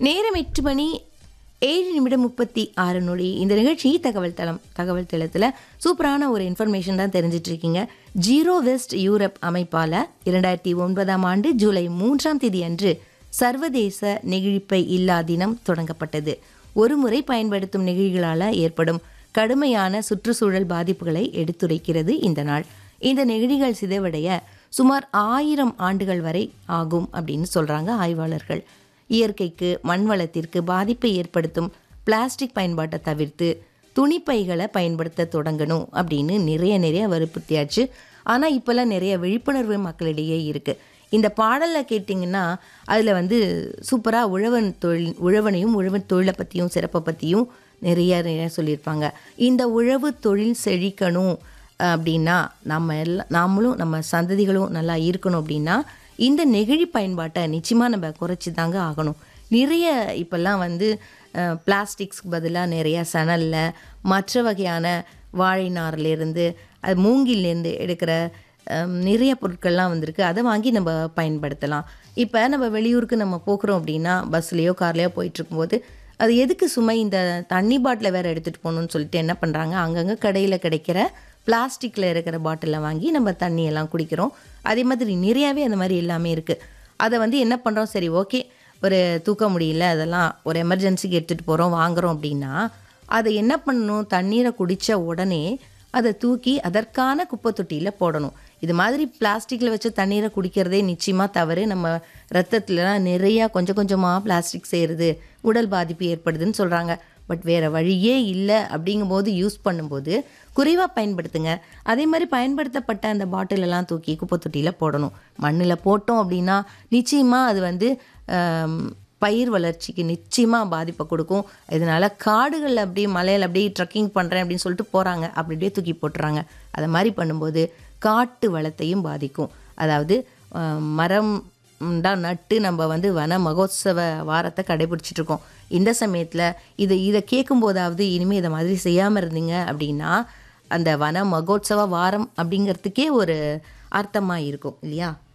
நேரம் எட்டு மணி ஏழு நிமிடம் முப்பத்தி ஆறு நொடி இந்த நிகழ்ச்சி தகவல் தளம் தகவல் தளத்தில் சூப்பரான ஒரு இன்ஃபர்மேஷன் தான் தெரிஞ்சிட்டு இருக்கீங்க ஜீரோ வெஸ்ட் யூரப் அமைப்பால் இரண்டாயிரத்தி ஒன்பதாம் ஆண்டு ஜூலை மூன்றாம் தேதி அன்று சர்வதேச நெகிழிப்பை இல்லா தினம் தொடங்கப்பட்டது ஒரு முறை பயன்படுத்தும் நெகிழிகளால் ஏற்படும் கடுமையான சுற்றுச்சூழல் பாதிப்புகளை எடுத்துரைக்கிறது இந்த நாள் இந்த நெகிழிகள் சிதைவடைய சுமார் ஆயிரம் ஆண்டுகள் வரை ஆகும் அப்படின்னு சொல்கிறாங்க ஆய்வாளர்கள் இயற்கைக்கு மண் வளத்திற்கு பாதிப்பை ஏற்படுத்தும் பிளாஸ்டிக் பயன்பாட்டை தவிர்த்து துணிப்பைகளை பயன்படுத்த தொடங்கணும் அப்படின்னு நிறைய நிறைய வற்புறுத்தியாச்சு ஆனால் இப்போல்லாம் நிறைய விழிப்புணர்வு மக்களிடையே இருக்குது இந்த பாடலில் கேட்டிங்கன்னா அதில் வந்து சூப்பராக உழவன் தொழில் உழவனையும் உழவன் தொழிலை பற்றியும் சிறப்பை பற்றியும் நிறைய நிறைய சொல்லியிருப்பாங்க இந்த உழவு தொழில் செழிக்கணும் அப்படின்னா நம்ம எல்லாம் நாமளும் நம்ம சந்ததிகளும் நல்லா இருக்கணும் அப்படின்னா இந்த நெகிழி பயன்பாட்டை நிச்சயமாக நம்ம குறைச்சி தாங்க ஆகணும் நிறைய இப்போல்லாம் வந்து பிளாஸ்டிக்ஸ்க்கு பதிலாக நிறைய சணலில் மற்ற வகையான வாழை நார்லேருந்து அது மூங்கிலேருந்து எடுக்கிற அஹ், நிறைய பொருட்கள்லாம் வந்திருக்கு அதை வாங்கி நம்ம பயன்படுத்தலாம் இப்போ நம்ம வெளியூருக்கு நம்ம போகிறோம் அப்படின்னா பஸ்லேயோ கார்லேயோ போயிட்டுருக்கும்போது அது எதுக்கு சுமை இந்த தண்ணி பாட்டிலை வேறு எடுத்துகிட்டு போகணும்னு சொல்லிட்டு என்ன பண்ணுறாங்க அங்கங்கே கடையில் கிடைக்கிற பிளாஸ்டிக்கில் இருக்கிற பாட்டிலை வாங்கி நம்ம தண்ணியெல்லாம் குடிக்கிறோம் அதே மாதிரி நிறையாவே அந்த மாதிரி எல்லாமே இருக்குது அதை வந்து என்ன பண்ணுறோம் சரி ஓகே ஒரு தூக்க முடியல அதெல்லாம் ஒரு எமர்ஜென்சிக்கு எடுத்துகிட்டு போகிறோம் வாங்குறோம் அப்படின்னா அதை என்ன பண்ணணும் தண்ணீரை குடித்த உடனே அதை தூக்கி அதற்கான குப்பை தொட்டியில் போடணும் இது மாதிரி பிளாஸ்டிக்கில் வச்ச தண்ணீரை குடிக்கிறதே நிச்சயமாக தவறு நம்ம ரத்தத்துலலாம் நிறையா கொஞ்சம் கொஞ்சமாக பிளாஸ்டிக் சேருது உடல் பாதிப்பு ஏற்படுதுன்னு சொல்கிறாங்க பட் வேறு வழியே இல்லை அப்படிங்கும்போது யூஸ் பண்ணும்போது குறைவாக பயன்படுத்துங்க அதே மாதிரி பயன்படுத்தப்பட்ட அந்த பாட்டில் எல்லாம் தூக்கி குப்பை தொட்டியில் போடணும் மண்ணில் போட்டோம் அப்படின்னா நிச்சயமாக அது வந்து ஆம், பயிர் வளர்ச்சிக்கு நிச்சயமாக பாதிப்பை கொடுக்கும் இதனால் காடுகளில் அப்படியே மலையில் அப்படியே ட்ரக்கிங் பண்ணுறேன் அப்படின்னு சொல்லிட்டு போகிறாங்க அப்படி அப்படியே தூக்கி போட்டுறாங்க அதை மாதிரி பண்ணும்போது காட்டு வளத்தையும் பாதிக்கும் அதாவது ஆஹ், மரம் தான் நட்டு நம்ம வந்து வன மகோத்சவ வாரத்தை கடைபிடிச்சிட்டு இருக்கோம் இந்த சமயத்தில் இதை இதை கேட்கும்போதாவது இனிமேல் இதை மாதிரி செய்யாமல் இருந்தீங்க அப்படின்னா அந்த வன மகோத்சவ வாரம் அப்படிங்கிறதுக்கே ஒரு அர்த்தமாக இருக்கும் இல்லையா